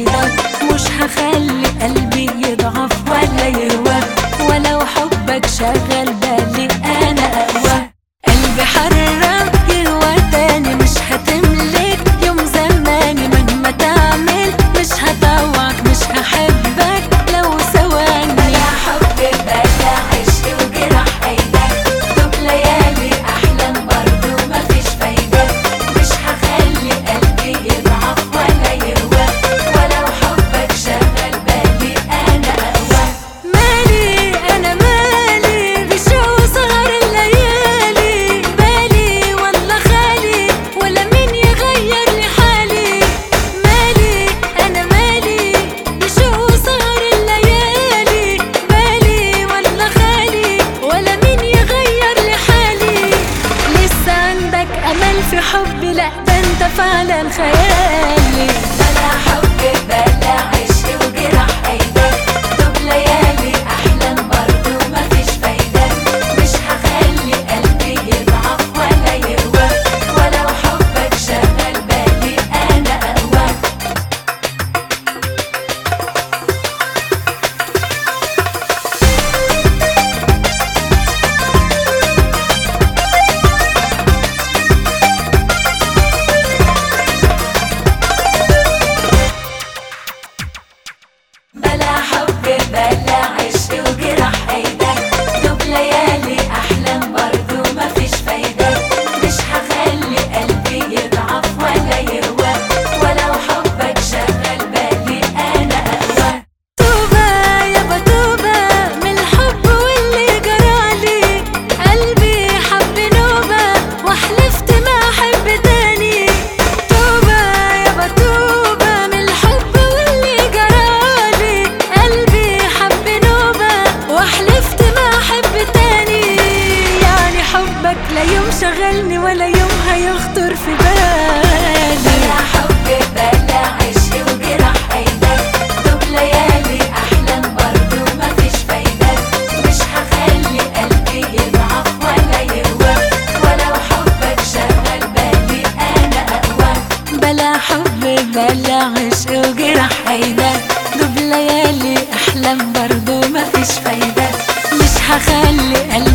فايدة مش هخلي قلبي يضعف ولا يهوى ولو حبك شغل بالي انا اقوى قلبي حرم يهوى تاني مش هتملك يوم زماني مهما تعمل مش هطوعك مش هحبك لو ثواني يا حب بلا عشق وجرح ايدك طب ليالي احلام برضو مفيش فايدة مش هخلي قلبي يضعف ولا يهوى ولو حبك شغل بالي انا اقوى مالي انا مالي بشو سهر الليالي بالي ولا خالي ولا مين يغير لي حالي مالي انا مالي بشو سهر الليالي بالي ولا خالي ولا مين يغير لي حالي لسه عندك امل في حبي لا ده انت فعلا خيالي بلا حب بلا عشق وجرح ايدك طب ليالي احلام برضو مفيش فايدة مش هخلي قلبي يضعف ولا يهوى ولو حبك شغل بالي انا اقوى بلا حب بلا عشق وجرح ايدك دوب ليالي احلام برضو مفيش فايدة مش هخلي قلبي يضعف ولا يهوى ولو حبك شغل بالي انا اقوى توبة يابا توبة من الحب واللي جرالي قلبي حب نوبة وحلفت ما احب تاني توبة يابا توبة من الحب واللي جرالي قلبي حب نوبة وحلفت ما احب تاني يعني حبك لا يوم شغلني ولا يوم هيخطر في بالي بلا حب بلا عشق وجرح ايدك طب ليالي احلام برضو مفيش فايدة مش هخلي قلبي يضعف ولا يهوى ولو حبك شغل بالي انا اقوى بلا حب بلا عشق وجرح ايدك دوب ليالي احلام برضو مفيش فايدة مش هخلي قلبي